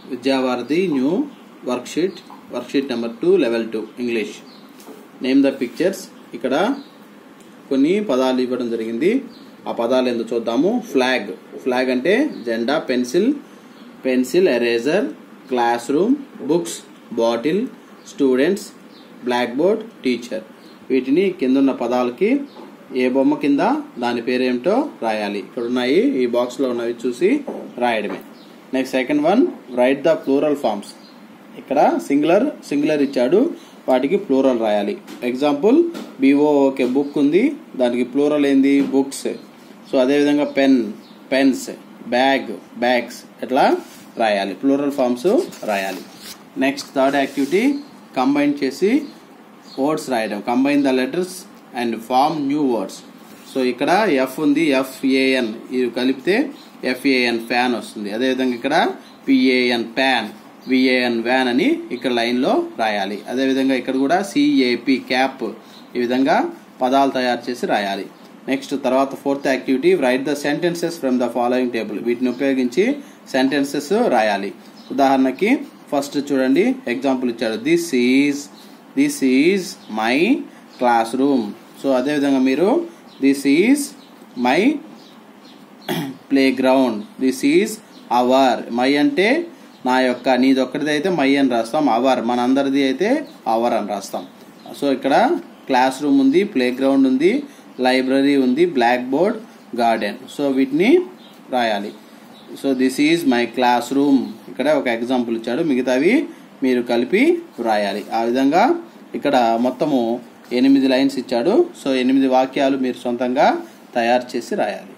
విద్యావారధి new worksheet worksheet number two level two English name the pictures ఇక్కడ కొన్ని పదాలు ఇవ్వడం జరిగింది ఆ పదాలు ఎందుకు చూద్దాము ఫ్లాగ్ ఫ్లాగ్ అంటే జెండా pencil pencil eraser classroom books bottle students blackboard teacher వీటిని కింద ఉన్న పదాలకి ఏ బొమ్మ కింద దాని పేరేమిటో రాయాలి ఇక్కడ ఉన్నాయి ఈ బాక్స్ లో ఉన్నవి చూసి రాయడమే next second one right the plural forms ఇక్కడ సింగులర్ సింగులర్ ఇచ్చాడు వాటికి ప్లూరల్ రాయాలి ఎగ్జాంపుల్ బిఓ ఓకే బుక్ ఉంది దానికి ప్లూరల్ ఏంది బుక్స్ సో అదేవిధంగా పెన్ పెన్స్ బ్యాగ్ బ్యాగ్స్ ఎట్లా రాయాలి ప్లూరల్ ఫార్మ్స్ రాయాలి నెక్స్ట్ థర్డ్ యాక్టివిటీ కంబైన్ చేసి వర్డ్స్ రాయడం combine the letters and form new words so ఇక్కడ ఎఫ్ ఉంది ఎఫ్ఏఎన్ ఇది కలిపితే ఎఫ్ఏఎన్ ఫ్యాన్ వస్తుంది అదేవిధంగా ఇక్కడ పిఏఎన్ ప్యాన్ విఏఎన్ వ్యాన్ అని ఇక్కడ లైన్లో రాయాలి అదేవిధంగా ఇక్కడ కూడా సిఏపి క్యాప్ ఈ విధంగా పదాలు తయారు చేసి రాయాలి నెక్స్ట్ తర్వాత fourth activity write the sentences from the following table వీటిని ఉపయోగించి సెంటెన్సెస్ రాయాలి ఉదాహరణకి ఫస్ట్ చూడండి ఎగ్జాంపుల్ ఇచ్చాడు this is this is my classroom so అదేవిధంగా మీరు this is my playground this is our my అంటే నా యొక్క నీదొక్కడిది అయితే మై అని రాస్తాం అవర్ మనందరిది అయితే అవర్ అని రాస్తాం సో ఇక్కడ క్లాస్ రూమ్ ఉంది ప్లే గ్రౌండ్ ఉంది లైబ్రరీ ఉంది బ్లాక్ బోర్డ్ గార్డెన్ సో వీటిని రాయాలి so this is my classroom ఇక్కడ ఒక ఎగ్జాంపుల్ ఇచ్చాడు మిగతావి మీరు కలిపి రాయాలి ఆ విధంగా ఇక్కడ మొత్తము ఎనిమిది లైన్స్ ఇచ్చాడు సో ఎనిమిది వాక్యాలు మీరు సొంతంగా తయారు చేసి రాయాలి